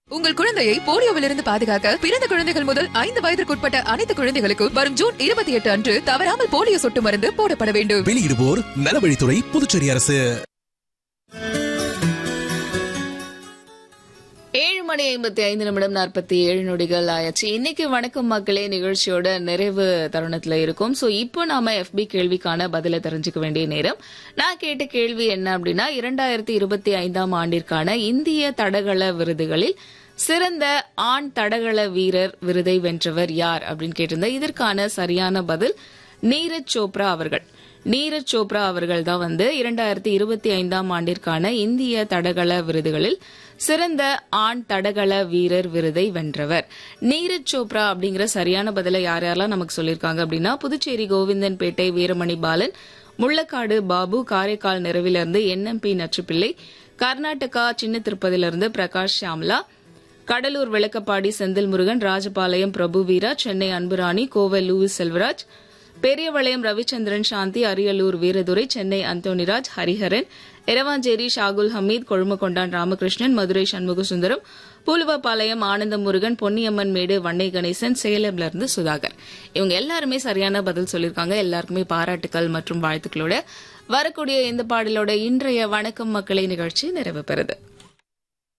உங்கள் குழந்தையை போலியோவிலிருந்து பாதுகாக்க பிறந்த குழந்தைகள் முதல் ஐந்து வயதிற்குட்பட்ட அனைத்து குழந்தைகளுக்கும் வரும் ஜூன் இருபத்தி எட்டு அன்று தவறாமல் போலியோ சொட்டு மருந்து போடப்பட வேண்டும் வெளியிடுவோர் நலவழித்துறை புதுச்சேரி அரசு ஏழு மணி ஐம்பத்தி ஐந்து நிமிடம் நாற்பத்தி ஏழு நொடிகள் ஆயாச்சு இன்னைக்கு வணக்கம் மக்களே நிகழ்ச்சியோட நிறைவு தருணத்துல இருக்கும் சோ இப்போ நாம எஃபி கேள்விக்கான பதிலை தெரிஞ்சுக்க வேண்டிய நேரம் நான் கேட்ட கேள்வி என்ன அப்படின்னா இரண்டாயிரத்தி இருபத்தி ஐந்தாம் ஆண்டிற்கான இந்திய தடகள விருதுகளில் சிறந்த ஆண் தடகள வீரர் விருதை வென்றவர் யார் அப்படின்னு கேட்டிருந்தேன் இதற்கான சரியான பதில் நீரஜ் சோப்ரா அவர்கள் நீரஜ் சோப்ரா அவர்கள் தான் வந்து இரண்டாயிரத்தி இருபத்தி ஐந்தாம் ஆண்டிற்கான இந்திய தடகள விருதுகளில் சிறந்த ஆண் தடகள வீரர் விருதை வென்றவர் நீரஜ் சோப்ரா அப்படிங்கிற சரியான பதிலை யார் யாரெல்லாம் நமக்கு சொல்லியிருக்காங்க அப்படின்னா புதுச்சேரி கோவிந்தன்பேட்டை வீரமணி பாலன் முள்ளக்காடு பாபு காரைக்கால் நிறைவிலிருந்து என்எம்பி நச்சுப்பிள்ளை கர்நாடகா சின்ன திருப்பதியிலிருந்து பிரகாஷ் ஷாம்லா கடலூர் விளக்கப்பாடி செந்தில் முருகன் ராஜபாளையம் பிரபு வீரா சென்னை அன்புராணி கோவை லூவிஸ் செல்வராஜ் பெரியவளையம் ரவிச்சந்திரன் சாந்தி அரியலூர் வீரதுரை சென்னை அந்தோனிராஜ் ஹரிஹரன் எரவாஞ்சேரி ஷாகுல் ஹமீத் கொழுமகொண்டான் ராமகிருஷ்ணன் மதுரை சண்முகசுந்தரம் பூலுவபாளையம் ஆனந்த முருகன் பொன்னியம்மன் மேடு வண்ணை கணேசன் சேலம்ல இருந்து சுதாகர் இவங்க எல்லாருமே சரியான பதில் சொல்லியிருக்காங்க எல்லாருக்குமே பாராட்டுக்கள் மற்றும் வாழ்த்துக்களோட வரக்கூடிய இந்த பாடலோட இன்றைய வணக்கம் மக்களை நிகழ்ச்சி நிறைவு பெறுது